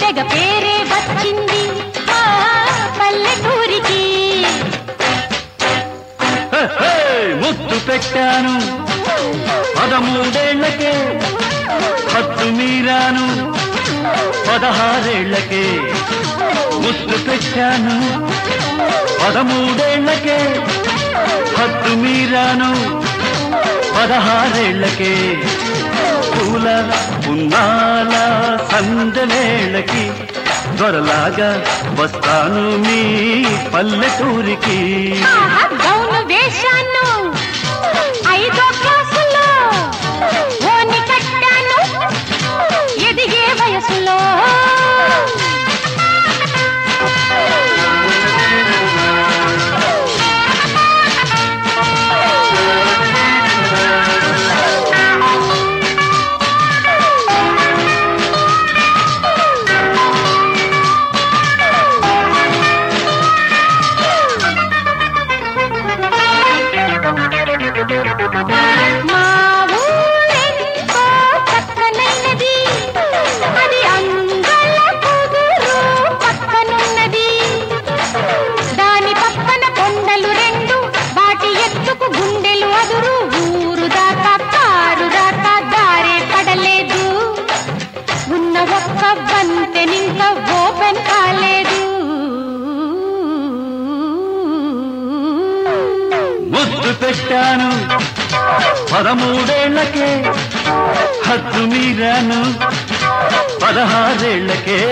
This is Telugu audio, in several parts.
తెగ పేరే వచ్చింది మా పల్లెటూరికి హే, హే, ముద్దు పెట్టాను పదమూడేళ్లకే హద్దు మీరాను పదహారేళ్లకే ముద్దు పెట్టాను పదమూడేళ్లకే హద్దు మీరాను పదహారేళ్లకే పూల పున్నాల సందవేళకి త్వరలాగా వస్తాను మీ పల్లెటూరికి ఆహా, గౌను వేశాను ఐదో క్లాసులో ఓని కట్టాను ఎదిగే వయసులో మా ఊరెంతో చక్కనైనది అది అంగళ కుదురు పక్కనున్నది దాని పక్కన కొండలు రెండు వాటి ఎత్తుకు గుండెలు అదురు ఊరు దాకా కారు దాకా దారే పడలేదు ఉన్న ఒక్క వంతెనింక ఓపెన్ కాలేదు ముద్దు పెట్టాను పదమూడేళ్లకే హద్దు మీరాను పదహారేళ్లకే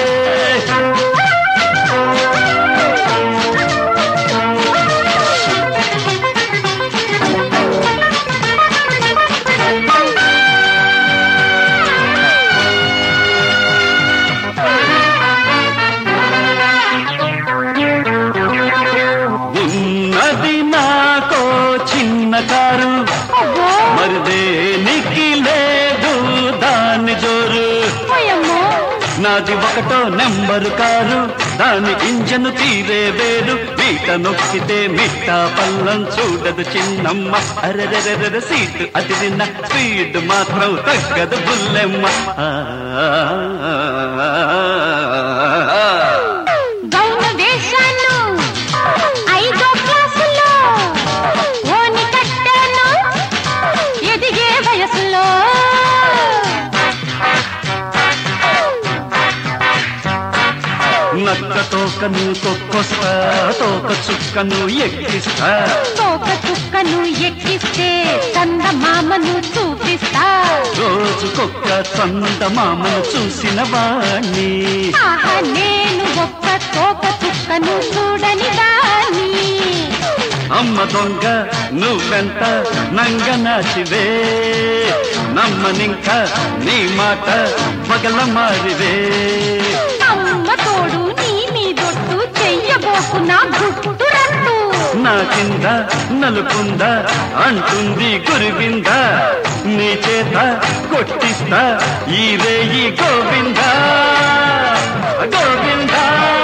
ఉన్నది నాకో చిన్న కారు అబ్బో, మరి దేనికి లేదు దాని జోరు ఓయమ్మో. నాది ఒకటో నెంబరు కారు దాని ఇంజను తీరే వేరు మీట నొక్కితే మిట్ట పల్లం చూడదు చిన్నమ్మ అరెరెరెర సీటు అది విన్న స్పీడ్ మాత్రం తగ్గదు బుల్లెమ్మ ఆ, గౌను వేశాను ఐదో క్లాసులో ఓని కట్టాను ఎదిగే వయసులో నక్క తోకను తొక్కొస్తా తోక చుక్కను ఎక్కిస్తా తోక చుక్కను ఎక్కిస్తే చంద మామను చూపిస్తా రోజుకొక్క చందమామను చూసిన వాణ్ణి ఆహా నేను ఒక్క తోక చుక్కను చూడని దాన్ని అమ్మ దొంగ నువ్వెంత నంగ నాచివే నమ్మనింక నీ మాట పగల మారివే అమ్మ తోడు నీ మీదొట్టు చెయ్యబోకు నా గుట్టు రట్టు నా కింద నలుపుంద అంటుంది గురువింద నీ చేత కొట్టిస్తా ఈ రేయి గోవింద గోవింద